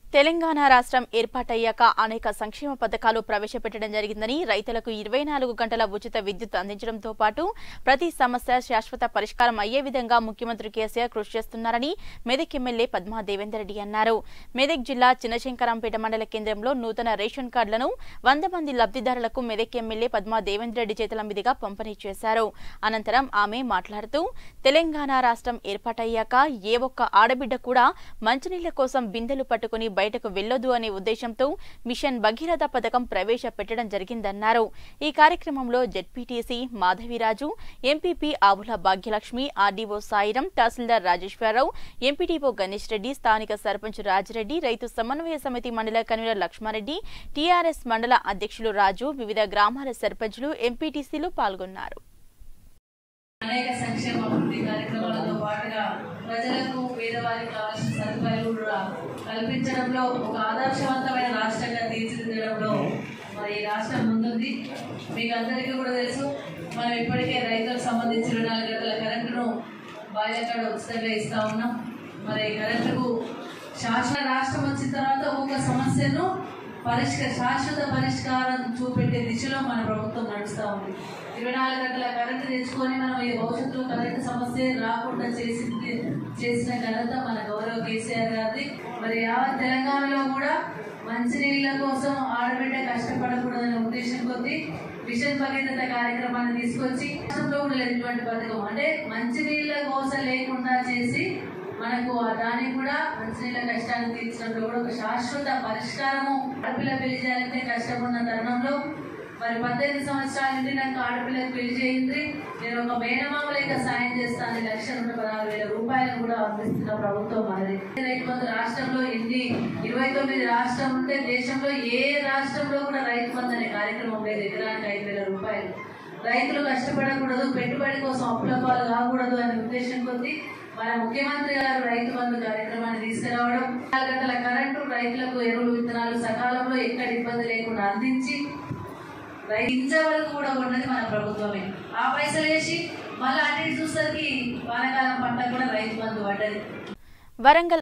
తెలంగాణ రాష్ట్రం ఏర్పాటయ్యాక అనేక సంక్షేమ పథకాలు ప్రవేశపెట్టడం జరిగిందని రైతులకు ఇరవై నాలుగు గంటల ఉచిత విద్యుత్ అందించడంతో పాటు ప్రతి సమస్య శాశ్వత పరిష్కారం అయ్యే విధంగా ముఖ్యమంత్రి కేసీఆర్ కృషి చేస్తున్నారని మెదక్ ఎమ్మెల్యే పద్మా దేవేందర్ రెడ్డి అన్నారు మెదక్ జిల్లా చిన్నశంకరంపేట మండల కేంద్రంలో నూతన రేషన్ కార్డులను వంద మంది లబ్ధిదారులకు మెదక్ ఎమ్మెల్యే పద్మా దేవేందర్ రెడ్డి చేతుల మీదుగా పంపిణీ చేశారు అనంతరం ఆమె మాట్లాడుతూ తెలంగాణ రాష్ట్రం ఏర్పాటయ్యాక ఏ ఒక్క ఆడబిడ్డ కూడా మంచినీళ్ల కోసం బిందెలు పట్టుకుని బయటకు వెళ్లొద్దు అనే ఉద్దేశంతో మిషన్ భగీరథ పథకం ప్రవేశపెట్టడం జరిగిందన్నారు ఈ కార్యక్రమంలో ZPTC Madhaviraju MPP Avula Bhagyalakshmi RDO Sairam tahsildar Rajeshwararao MPDO Ganesh Reddy స్థానిక సర్పంచ్ రాజిరెడ్డి రైతు సమన్వయ సమితి మండల కన్వీనర్ లక్ష్మారెడ్డి టీఆర్ఎస్ మండల అధ్యక్షులు రాజు వివిధ గ్రామాల సర్పంచులు ఎంపీటీసీలు పాల్గొన్నారు అనేక సంక్షేమ అభివృద్ధి కార్యక్రమాలతో పాటుగా ప్రజలకు పేదవారికి కావాల్సిన సదుపాయాలు కూడా కల్పించడంలో ఒక ఆదర్శవంతమైన రాష్ట్రంగా తీర్చిదిద్దడంలో మరి ఈ రాష్ట్రం ముందుంది మీకు అందరికీ కూడా తెలుసు మనం ఇప్పటికే రైతులకు సంబంధించిన ఇరవై నాలుగు గంటల కరెంటును బాయిలకాడ ఉచితంగా ఇస్తా ఉన్నాం మరి కరెంటుకు శాసన రాష్ట్రం వచ్చిన తర్వాత ఒక సమస్యను పరిష్క శాశ్వత పరిష్కారం చూపెట్టే దిశలో మన ప్రభుత్వం నడుస్తూ ఉంది ఇరవై నాలుగు గంటల కరెంటు తెచ్చుకొని మనం ఈ భవిష్యత్తులో కరెంటు సమస్య రాకుండా చేసింది చేసిన ఘనత మన గౌరవ కేసీఆర్ గారిది మరి యావత్ తెలంగాణలో కూడా మంచినీళ్ళ కోసం ఆడబిడ్డ కష్టపడకూడదనే ఉద్దేశం కొద్దీ మిషన్ భగీరథ కార్యక్రమాన్ని తీసుకొచ్చి రాష్ట్రంలో కూడా లేనటువంటి పథకం అంటే మంచినీళ్ళ కోసం లేకుండా చేసి మనకు ఆ దానికి కూడా మంచినీళ్ళ కష్టాన్ని తీర్చడంలో కూడా ఒక శాశ్వత పరిష్కారము ఆడపిల్ల పెళ్లి చేయాలంటే కష్టం ఉన్న తరుణంలో మరి పద్దెనిమిది సంవత్సరాల నుండి నాకు ఆడపిల్లకు పెళ్లి చేయింది నేను ఒక మేనమామ లేక సాయం చేస్తాను లక్ష నుండి పదహారు వేల రూపాయలు కూడా అందిస్తున్న ప్రభుత్వం మనది రైతు బంధు రాష్ట్రంలో ఎన్ని ఇరవై తొమ్మిది రాష్ట్రం ఉంటే దేశంలో ఏ రాష్ట్రంలో కూడా రైతు బంధు అనే కార్యక్రమం లేదు ఎకరానికి ఐదు వేల రూపాయలు రైతులు కష్టపడకూడదు పెట్టుబడి కోసం అప్పుల పాలు కాకూడదు అనే ఉద్దేశం కొద్దీ మన ముఖ్యమంత్రి గారు రైతు బంధు కార్యక్రమాన్ని తీసుకురావడం నాలుగు గంటల కరెంటు రైతులకు ఎరువులు విత్తనాలు సకాలంలో ఎక్కడ ఇబ్బంది లేకుండా అందించి రైతు గింజ వరకు కూడా ఉన్నది మన ప్రభుత్వమే ఆ పైసలు వేసి మళ్ళీ అన్నిటి చూసరికి వానాకాలం పంట కూడా రైతు బంధు పడ్డది వరంగల్